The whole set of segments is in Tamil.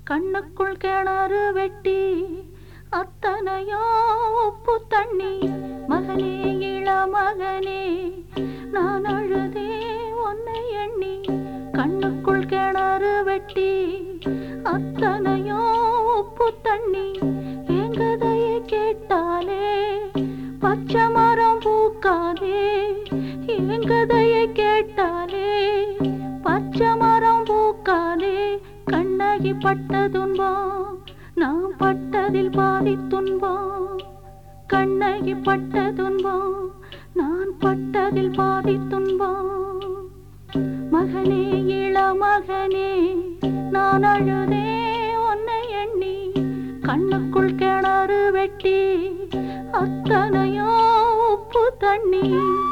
கண்ணுக்குள் கிணறு வெட்டி அத்தனையோ உப்பு தண்ணி மகனே இள மகனே நான் அழுதே உன்னை எண்ணி கண்ணுக்குள் கிணறு வெட்டி அத்தனையோ உப்பு தண்ணி எங்கதையை கேட்டாலே பச்சை மரம் பூக்காதே எங்கதையை கேட்டாலே பச்சை மரம் பூக்காதே கண்ணகி பட்ட துன்பம் நான் பட்டதில் பாதி துன்பம் கண்ணகி பட்ட துன்பம் நான் பட்டதில் பாதி துன்பம் மகனே இள மகனே நான் அழுதே உன்னை எண்ணி கண்ணுக்குள் கிணறு வெட்டி அத்தனையோ உப்பு தண்ணி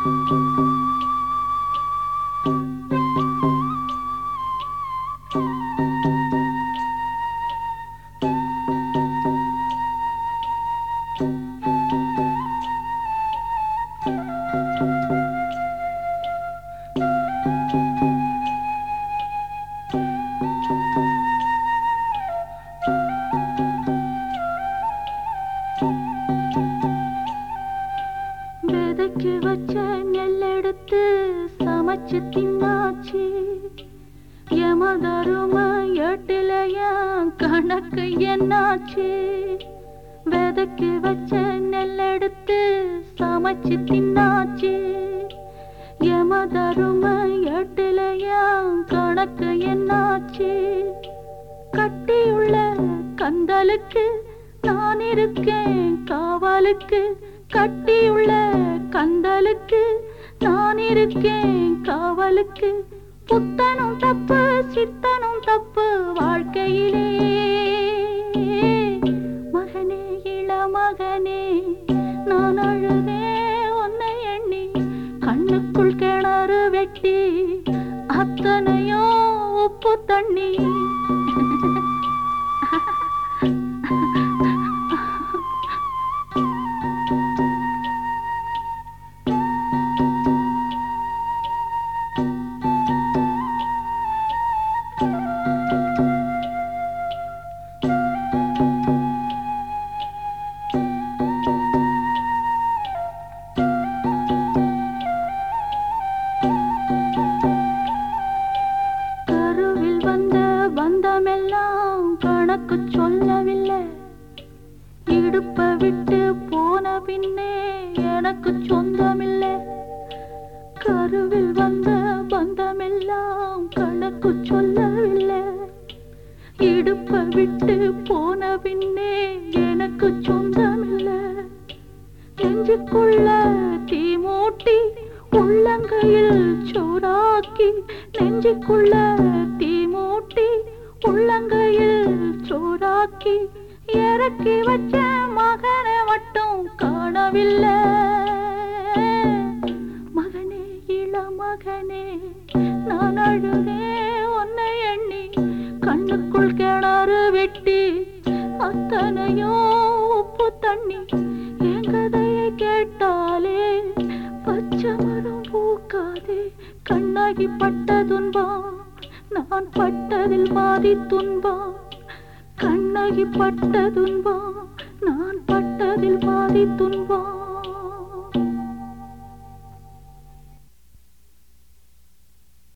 விதைக்கு வச்ச நெல் எடுத்து சமைச்சு தின்னாச்சு எமதரும எட்டிலையா கணக்கு என்னாச்சு விதைக்கு வச்ச நெல் எடுத்து சமைச்சு தின்னாச்சு எமதரும எட்டிலையா கணக்கு என்னாச்சு கட்டியுள்ள கந்தலுக்கு நான் இருக்கேன் காவலுக்கு கட்டியுள்ள கந்தலுக்கு நான் இருக்கேன் காவலுக்கு புத்தனும் தப்பு சித்தனும் தப்பு வாழ்க்கையிலே மகனே இள மகனே நான் அழுதே உன்னை எண்ணி கண்ணுக்குள் கிணறு வெட்டி அத்தனையோ உப்பு தண்ணி கருவில் வந்த பந்தமெல்லாம் கணக்கு சொல்லவில்லை இடுப்ப விட்டு போன பின்னே எனக்கு சொந்தமில்லை கருவில் வந்த பந்தமெல்லாம் கணக்கு சொல்லவில்லை இடுப்ப விட்டு போன பின்னே எனக்கு சொந்தமில்லை நெஞ்சுக்குள்ள தீ மூட்டி உள்ளங்கையில் சூடாக்கி நெஞ்சுக்குள்ள தீ மூட்டி உள்ளங்கையில் சூடாக்கி இறக்கி வச்ச மகனை மட்டும் காணவில்லை மகனே இள மகனே நான் அழுதே உன்னை எண்ணி கண்ணுக்குள் கிணறு வெட்டி அத்தனையோ உப்பு தண்ணி என் கதையை கேட்டாலே பச்சை மரம் பூக்காதே கண்ணாகி பட்ட துன்பம் நான் பட்டதில் பாதி துன்பம் கண்ணகி பட்ட துன்பம் நான் பட்டதில் பாதி துன்பம்